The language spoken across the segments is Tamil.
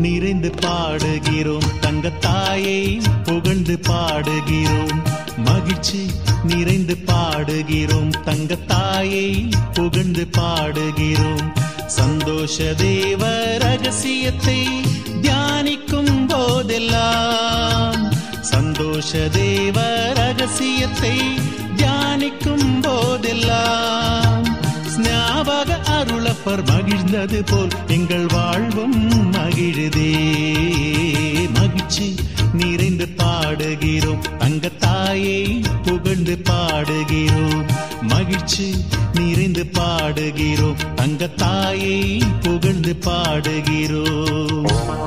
நிறைந்து பாடுகிறோம் தங்கத்தாயை புகழ்ந்து பாடுகிறோம் மகிழ்ச்சி நிறைந்து பாடுகிறோம் தங்கத்தாயை புகழ்ந்து பாடுகிறோம் சந்தோஷ தேவ ரகசியத்தை தியானிக்கும் போதெல்லாம் சந்தோஷ தேவ ரகசியத்தை தியானிக்கும் போதெல்லாம் ஞாபக அருளப்பர் மகிழ்ந்தது போல் எங்கள் வாழ்வும் மகிழுதே மகிழ்ச்சி நிறைந்து பாடுகிறோம் தங்கத்தாயை புகழ்ந்து பாடுகிறோம் மகிழ்ச்சி நிறைந்து பாடுகிறோம் தங்கத்தாயை புகழ்ந்து பாடுகிறோம்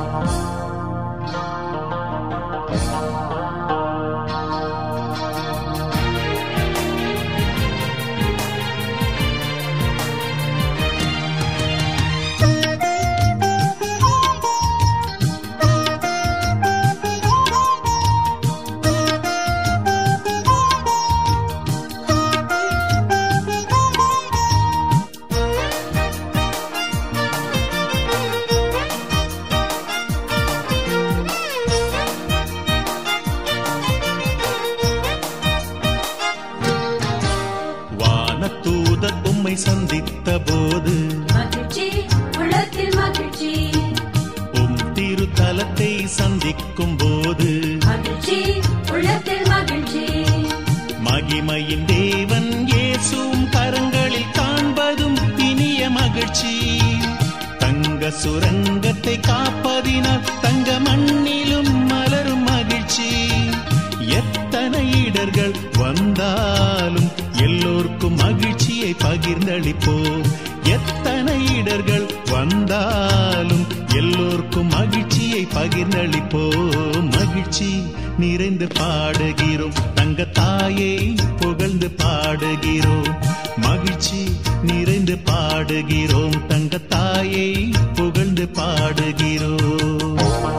வானதூதர் உம்மை சந்தித்த போது மகிழ்ச்சி உள்ளத்தில் மகிழ்ச்சி உம் திருத்தலத்தை சந்திக்கும் போது மகிழ்ச்சி உள்ளத்தில் மகிழ்ச்சி மகிமையின் தேவன் இயேசுவும் கரங்களில் காண்பதும் இனிய மகிழ்ச்சி தங்க சுரங்கத்தை காப்பதினால் தங்க மண்ணிலும் மலரும் மகிழ்ச்சி எத்தனை இடர்கள் வந்தாலும் எல்லோர்க்கும் மகிழ்ச்சியை பகிர்ந்தளிப்போம் எத்தனை இடர்கள் வந்தாலும் எல்லோர்க்கும் மகிழ்ச்சியை பகிர்ந்தளிப்போம் மகிழ்ச்சி நிறைந்து பாடுகிறோம் தங்கத்தாயை புகழ்ந்து பாடுகிறோம் மகிழ்ச்சி நிறைந்து பாடுகிறோம் தங்கத்தாயை புகழ்ந்து பாடுகிறோம்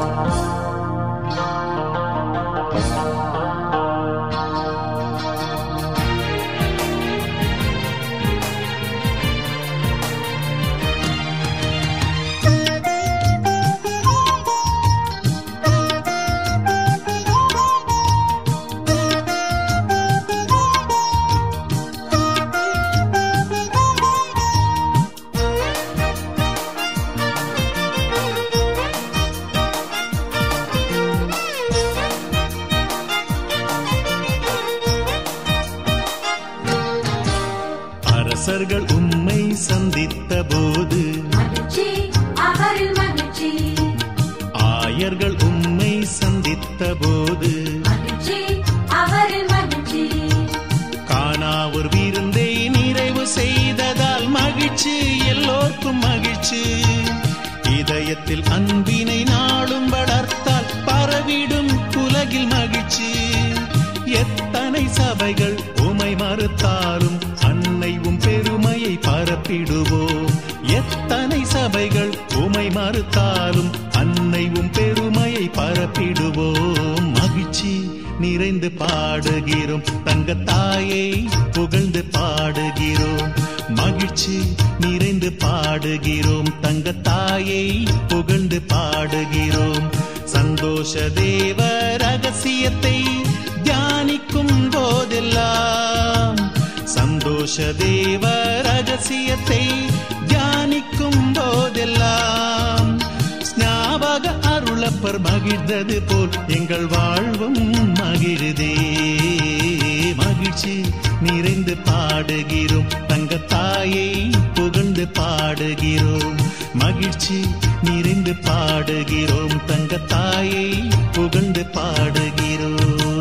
அரசர்கள் உம்மை சந்தித்த போது மகிழ்ச்சி அவரில் மகிழ்ச்சி ஆயர்கள் உம்மை சந்தித்த போது மகிழ்ச்சி அவரில் மகிழ்ச்சி காணா ஒரு விருந்தை நிறைவு செய்ததால் மகிழ்ச்சி எல்லோர்க்கும் மகிழ்ச்சி இதயத்தில் அன்பினை நாளும் வளர்த்தால் பரவிடும் உலகில் மகிழ்ச்சி எத்தனை சபைகள் உமை மறுத்தாலும் அன்னைவும் பெருமையை பரப்பிடுவோம் எத்தனை சபைகள் உமை மறுத்தாலும் அன்னைவும் பெருமையை பரப்பிடுவோம் மகிழ்ச்சி நிறைந்து பாடுகிறோம் தங்கத்தாயை புகழ்ந்து பாடுகிறோம் மகிழ்ச்சி நிறைந்து பாடுகிறோம் தங்கத்தாயை புகழ்ந்து பாடுகிறோம் சந்தோஷ தேவ ரகசியத்தை தியானிக்கும் போதெல்லாம் சந்தோஷ தேவ ரகசியத்தை தியானிக்கும் போதெல்லாம் ஞாபக அருளப்பர் மகிழ்ந்தது போல் எங்கள் வாழ்வும் மகிழுதே மகிழ்ச்சி நிறைந்து பாடுகிறோம் தங்கத்தாயை புகழ்ந்து பாடுகிறோம் மகிழ்ச்சி நிறைந்து பாடுகிறோம் தங்கத்தாயை புகழ்ந்து பாடுகிறோம்